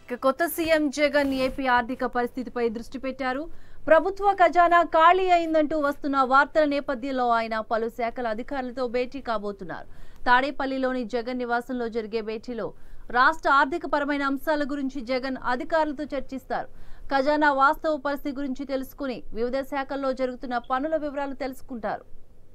ఇక కొత్త CM Jagan AP ఆర్థిక పరిస్థితిపై దృష్టి పెట్టారు ప్రభుత్వ ఖజానా ఖాళీ అయిందంటూ వస్తున్న వార్తల నేపథ్యంలో ఆయన పలు శాఖల అధికారులతో భేటీ కాబోతున్నారు తాడేపల్లిలోని జగన్ నివాసంలో జరిగే భేటీలో రాష్ట్ర ఆర్థిక పరమైన అంశాల గురించి జగన్ అధికారులతో చర్చిస్తారు ఖజానా వాస్తవ పరిస్థితి గురించి తెలుసుకుని వివిధ శాఖల్లో జరుగుతున్న పనుల వివరాలు తెలుసుకుంటారు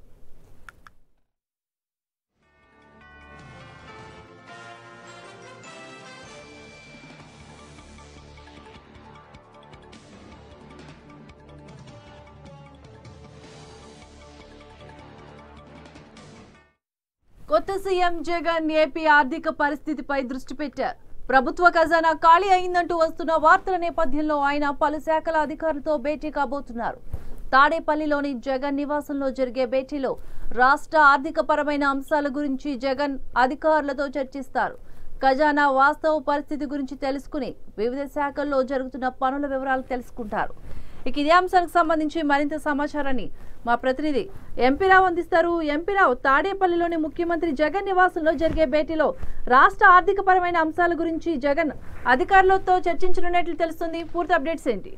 కొత్త సీఎం జగన్ ఏపీ ఆర్థిక పరిస్థితిపై దృష్టి పెట్టారు ప్రభుత్వ ఖజానా ఖాళీ అయిందంటూ వస్తున్న వార్తల నేపథ్యంలో ఆయన పలు శాఖల అధికారులతో భేటీ కాబోతున్నారు తాడేపల్లిలోని జగన్ నివాసంలో జరిగే భేటీలో రాష్ట్ర ఆర్థిక పరమైన అంశాల గురించి జగన్ అధికారులతో చర్చిస్తారు ఖజానా వాస్తవ పరిస్థితి గురించి తెలుసుకుని వివిధ శాఖల్లో జరుగుతున్న పనుల వివరాలు తెలుసుకుంటారు ఇక ఇదే అంశానికి సంబంధించి మరింత సమాచారాన్ని మా ప్రతినిధి ఎంపీరావు అందిస్తారు ఎంపీరావు తాడేపల్లిలోని ముఖ్యమంత్రి జగన్ నివాసంలో జరిగే భేటీలో రాష్ట్ర ఆర్థిక పరమైన అంశాల గురించి జగన్ అధికారులతో చర్చించనున్నట్లు తెలుస్తుంది పూర్తి అప్డేట్స్ ఏంటి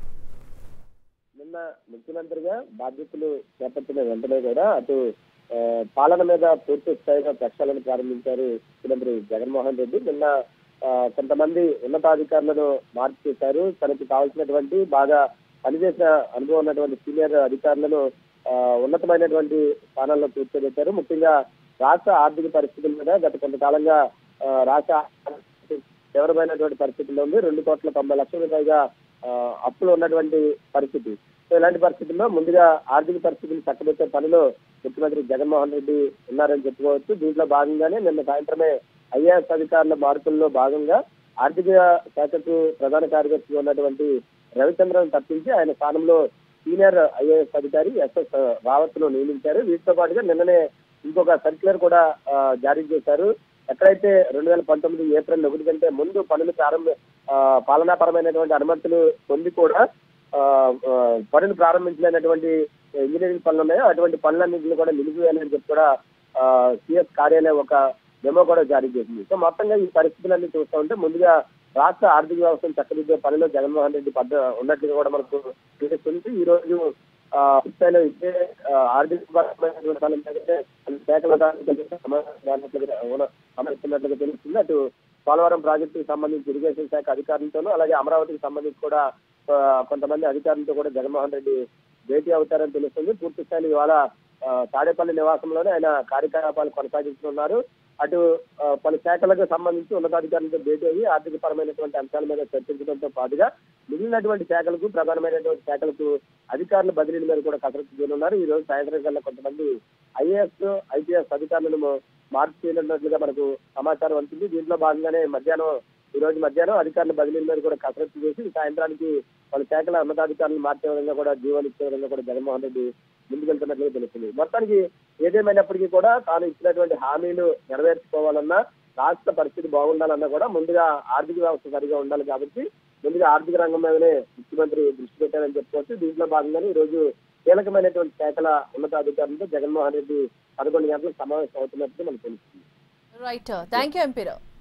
నిన్న ముఖ్యమంత్రిగా బాధ్యతలు చేపట్టిన వెంటనే కూడా అటు ఆ, పాలన మీద పూర్తి స్థాయిలో ప్రక్షాళన ప్రారంభించారు ముఖ్యమంత్రి జగన్మోహన్ రెడ్డి నిన్న ఆ, కొంతమంది ఉన్నతాధికారులను మార్పు చేశారు తనకు కావాల్సినటువంటి బాగా పనిచేసిన అనుభవం ఉన్నటువంటి సీనియర్ అధికారులను ఆ, ఉన్నతమైనటువంటి స్థానాల్లో కూర్చోబెట్టారు ముఖ్యంగా రాష్ట్ర ఆర్థిక పరిస్థితుల మీద గత కొంతకాలంగా ఆ, రాష్ట్ర ఆర్థిక తీవ్రమైనటువంటి పరిస్థితుల్లో ఉంది రెండు కోట్ల తొంభై లక్షల పైగా ఆ, అప్పులు ఉన్నటువంటి పరిస్థితి సో ఇలాంటి పరిస్థితుల్లో ముందుగా ఆర్థిక పరిస్థితులు చక్కబెట్టే పనిలో ముఖ్యమంత్రి జగన్మోహన్ రెడ్డి ఉన్నారని చెప్పుకోవచ్చు దీంట్లో భాగంగానే నిన్న సాయంత్రమే ఐఏఎస్ అధికారుల మార్పుల్లో భాగంగా ఆర్థిక శాఖకు ప్రధాన కార్యదర్శిగా ఉన్నటువంటి రవిచంద్రన్ తప్పించి ఆయన స్థానంలో సీనియర్ ఐఏఎస్ అధికారి ఎస్ఎస్ రావత్ ను నియమించారు వీటితో పాటుగా నిన్ననే ఇంకొక సర్క్యులర్ కూడా ఆ, జారీ చేశారు ఎక్కడైతే రెండు వేల పంతొమ్మిది ఏప్రిల్ ఒకటి కంటే ముందు పనులు ప్రారంభ ఆ, పాలనాపరమైనటువంటి అనుమతులు పొంది కూడా ఆ, ఆ, పనులు ప్రారంభించలేనటువంటి ఇంజనీరింగ్ పనులు ఉన్నాయో అటువంటి పనులన్నింటినీ కూడా నిలిపివేయాలని చెప్పి కూడా సిఎస్ కార్యాలయం ఒక మెమో కూడా జారీ చేసింది సో మొత్తంగా ఈ పరిస్థితులన్నీ చూస్తూ ఉంటే ముందుగా రాష్ట్ర ఆర్థిక వ్యవస్థను చక్కదిద్దే పనిలో జగన్మోహన్ రెడ్డి పద్ద ఉన్నట్లుగా కూడా మనకు తెలుస్తుంది ఈ రోజు ఆ, స్థాయిలో ఇదే ఆ, ఆర్థిక పరమైనటువంటి పనుల మీదనే అన్ని శాఖల దానికి సమావేశాలుగా ఉన్న- సమావేశిస్తున్నట్లుగా తెలుస్తుంది అటు పోలవరం ప్రాజెక్టుకు సంబంధించి ఇరిగేషన్ శాఖ అధికారులతోనూ అలాగే అమరావతికి సంబంధించి కూడా ఆ, కొంతమంది అధికారులతో కూడా జగన్మోహన్ రెడ్డి భేటీ అవుతారని తెలుస్తుంది పూర్తి స్థాయిలో ఇవాళ ఆ, తాడేపల్లి నివాసంలోనే ఆయన కార్యకలాపాలు కొనసాగిస్తున్నారు అటు ఆ, పలు శాఖలకు సంబంధించి ఉన్నతాధికారులతో భేటీ అయ్యి ఆర్థిక పరమైనటువంటి అంశాల మీద చర్చించడంతో పాటుగా మిగిలినటువంటి శాఖలకు ప్రధానమైనటువంటి శాఖలకు అధికారుల బదిలీల మీద కూడా కసరత్తు చేయనున్నారు ఈ రోజు సాయంత్రం కల్లా కొంతమంది ఐఏఎస్ ఐపీఎస్ అధికారులను మార్పు చేయనున్నట్లుగా మనకు సమాచారం వచ్చింది దీంట్లో భాగంగానే మధ్యాహ్నం ఈ రోజు మధ్యాహ్నం అధికారుల బదిలీల మీద కూడా కసరత్తు చేసి సాయంత్రానికి వాళ్ళ శాఖల ఉన్నతాధికారులను మార్చే విధంగా కూడా జీవోలు ఇచ్చే విధంగా కూడా జగన్మోహన్ రెడ్డి ముందుకెళ్తున్నట్లుగా తెలుస్తుంది మొత్తానికి ఏదేమైనప్పటికీ కూడా తాను ఇచ్చినటువంటి హామీలు నెరవేర్చుకోవాలన్నా రాష్ట్ర పరిస్థితి బాగుండాలన్నా కూడా ముందుగా ఆర్థిక వ్యవస్థ సరిగా ఉండాలి కాబట్టి ముందుగా ఆర్థిక రంగం మీదనే ముఖ్యమంత్రి దృష్టి పెట్టారని చెప్పుకోవచ్చు దీంట్లో భాగంగానే ఈ రోజు కీలకమైనటువంటి శాఖల ఉన్నతాధికారులతో జగన్మోహన్ రెడ్డి పదకొండు గంటలకు సమావేశం అవుతున్నట్టు మనకు తెలుస్తుంది రైట్ థ్యాంక్ యూ ఎంపీరావు